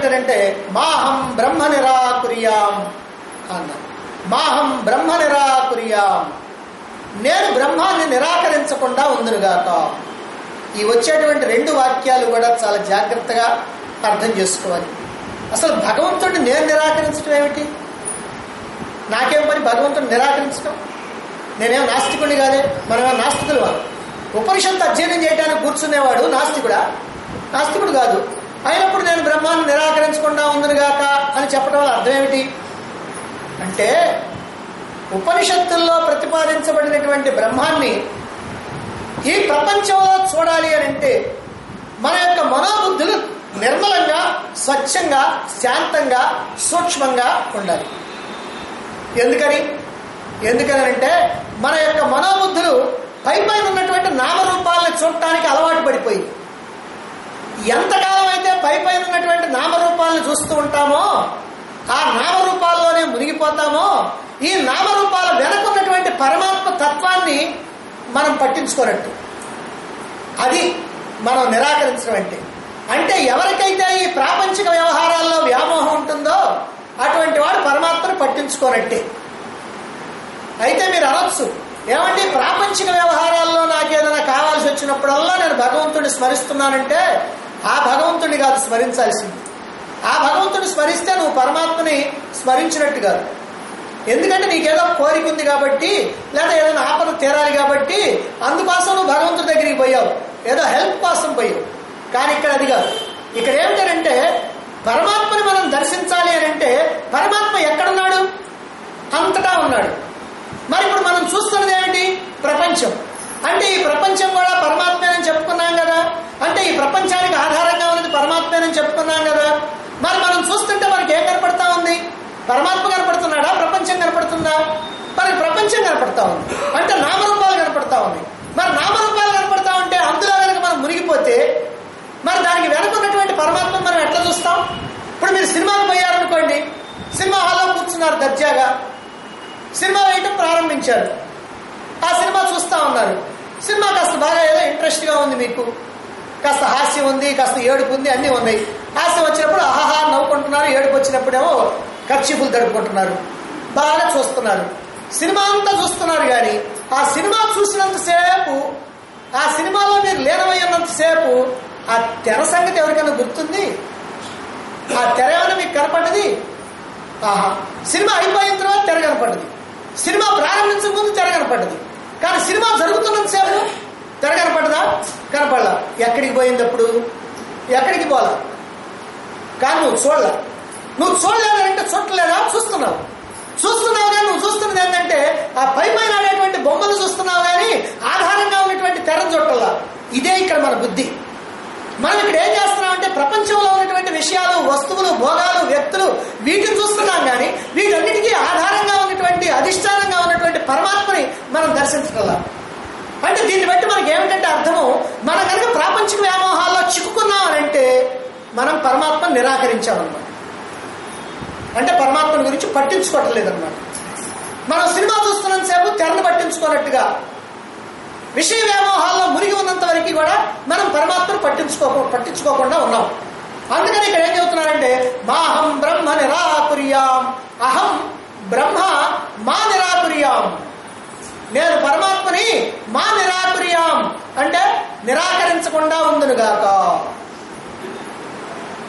ఏమంటాడంటే మాహం బ్రహ్మ నిరాకుర్యాం అన్నారు మాహం బ్రహ్మ నిరాకుర్యాం నేను బ్రహ్మాన్ని నిరాకరించకుండా ఉందునుగాక ఈ వచ్చేటువంటి రెండు వాక్యాలు కూడా చాలా జాగ్రత్తగా అర్థం చేసుకోవాలి అసలు భగవంతుడిని నేను నిరాకరించడం ఏమిటి నాకేం పని భగవంతుడిని నిరాకరించడం నేనేం నాస్తికుడిని కాదే మనమేం నాస్తికులు వాడు ఉపనిషత్తు అధ్యయనం చేయడానికి కూర్చునేవాడు నాస్తికుడా నాస్తికుడు కాదు అయినప్పుడు నేను బ్రహ్మాన్ని నిరాకరించకుండా ఉందనుగాక అని చెప్పడం వల్ల అర్థం ఏమిటి అంటే ఉపనిషత్తుల్లో ప్రతిపాదించబడినటువంటి బ్రహ్మాన్ని ఈ ప్రపంచంలో చూడాలి అని అంటే మన యొక్క మనోబుద్ధులు నిర్మలంగా స్వచ్ఛంగా శాంతంగా సూక్ష్మంగా ఉండాలి ఎందుకని ఎందుకని అంటే మన యొక్క మనోబుద్ధులు పై పైన ఉన్నటువంటి నామరూపాలను చూడటానికి అలవాటు పడిపోయి ఎంతకాలం అయితే పై పైన ఉన్నటువంటి నామరూపాలను చూస్తూ ఉంటామో ఆ నామరూపాల్లోనే మునిగిపోతామో ఈ నామరూపాల వెనకున్నటువంటి పరమాత్మ తత్వాన్ని మనం పట్టించుకోనట్టు అది మనం నిరాకరించడం అంటే అంటే ఎవరికైతే ఈ ప్రాపంచిక వ్యవహారాల్లో వ్యామోహం ఉంటుందో అటువంటి వాడు పరమాత్మను పట్టించుకోనట్టే అయితే మీరు అనొచ్చు ఏమండి ప్రాపంచిక వ్యవహారాల్లో నాకేదైనా కావాల్సి వచ్చినప్పుడల్లా నేను భగవంతుడిని స్మరిస్తున్నానంటే ఆ భగవంతుడిని కాదు స్మరించాల్సింది ఆ భగవంతుడిని స్మరిస్తే నువ్వు పరమాత్మని స్మరించినట్టు కాదు ఎందుకంటే నీకేదో కోరిక ఉంది కాబట్టి లేదా ఏదైనా ఆపద తీరాలి కాబట్టి అందుకోసం నువ్వు భగవంతుడి దగ్గరికి పోయావు ఏదో హెల్ప్ కోసం పోయావు కానీ ఇక్కడ అది కాదు ఇక్కడ ఏమిటంటే పరమాత్మని మనం దర్శించాలి అని అంటే పరమాత్మ ఎక్కడున్నాడు అంతటా ఉన్నాడు మరి ఇప్పుడు మనం చూస్తున్నది ఏమిటి ప్రపంచం అంటే ఈ ప్రపంచం కూడా పరమాత్మేనని చెప్పుకున్నాం కదా అంటే ఈ ప్రపంచానికి ఆధారంగా ఉన్నది పరమాత్మేనని చెప్పుకున్నాం కదా మరి మనం చూస్తుంటే మనకి ఏం కనపడతా ఉంది పరమాత్మ కనపడుతున్నాడా ప్రపంచం కనపడుతుందా మరి ప్రపంచం కనపడతా ఉంది అంటే నామరూపాలు కనపడతా ఉంది మరి నామరూపాలు కనపడతా ఉంటే అందులో కనుక మనం మునిగిపోతే మరి దానికి వెనుకున్నటువంటి పరమాత్మ మనం ఎట్లా చూస్తాం ఇప్పుడు మీరు సినిమాకి పోయారనుకోండి సినిమా హాల్లో కూర్చున్నారు దర్జాగా సినిమా వేయటం ప్రారంభించారు ఆ సినిమా చూస్తా ఉన్నారు సినిమా కాస్త బాగా ఏదో ఇంట్రెస్ట్ గా ఉంది మీకు కాస్త హాస్యం ఉంది కాస్త ఏడుపు ఉంది అన్నీ ఉన్నాయి హాస్యం వచ్చినప్పుడు ఆహాహా నవ్వుకుంటున్నారు ఏడుపు వచ్చినప్పుడేమో ఖర్చీపులు తడుపుకుంటున్నారు బాగా చూస్తున్నారు సినిమా అంతా చూస్తున్నారు కానీ ఆ సినిమా చూసినంతసేపు ఆ సినిమాలో మీరు లీనమయ్యున్నంతసేపు ఆ తెర సంగతి ఎవరికైనా గుర్తుంది ఆ తెర ఏమైనా మీకు కనపడ్డది ఆహా సినిమా అయిపోయిన తర్వాత తెర కనపడ్డది సినిమా ప్రారంభించక ముందు తెర కనపడ్డది కానీ సినిమా జరుగుతున్నంతసేపు తెర కనపడ్డదా కనపడలా ఎక్కడికి పోయింది అప్పుడు ఎక్కడికి పోలా కానీ నువ్వు చూడలా నువ్వు చూడలేదంటే చూడలేదా చూస్తున్నావు చూస్తున్నావు కానీ నువ్వు చూస్తున్నది ఏంటంటే ఆ పై పైన ఆడేటువంటి బొమ్మలు చూస్తున్నావు కానీ ఆధారంగా ఉన్నటువంటి తెర చుట్టలా ఇదే ఇక్కడ మన బుద్ధి మనం ఇక్కడ ఏం చేస్తున్నాం అంటే ప్రపంచంలో ఉన్నటువంటి విషయాలు వస్తువులు భోగాలు వ్యక్తులు వీటిని చూస్తున్నాం కానీ వీటన్నిటికీ ఆధారంగా ఉన్నటువంటి అధిష్టానంగా ఉన్నటువంటి పరమాత్మని మనం దర్శించగల అంటే దీన్ని బట్టి మనకి ఏమిటంటే అర్థము మనం కనుక ప్రాపంచిక వ్యామోహాల్లో చిక్కుకున్నాం అని అంటే మనం పరమాత్మను నిరాకరించామన్నమాట అంటే పరమాత్మని గురించి పట్టించుకోవటం లేదన్నమాట మనం సినిమా చూస్తున్నంతసేపు తెరను పట్టించుకోనట్టుగా విషయ వ్యామోహాల్లో మునిగి ఉన్నంత వరకు కూడా మనం పరమాత్మను పట్టించుకో పట్టించుకోకుండా ఉన్నాం అందుకని ఇక్కడ ఏం చెబుతున్నారంటే మాహం బ్రహ్మ నిరాకుర్యాం అహం బ్రహ్మ మా నిరాకుర్యాం నేను పరమాత్మని మా నిరాకుర్యాం అంటే నిరాకరించకుండా ఉందునుగాక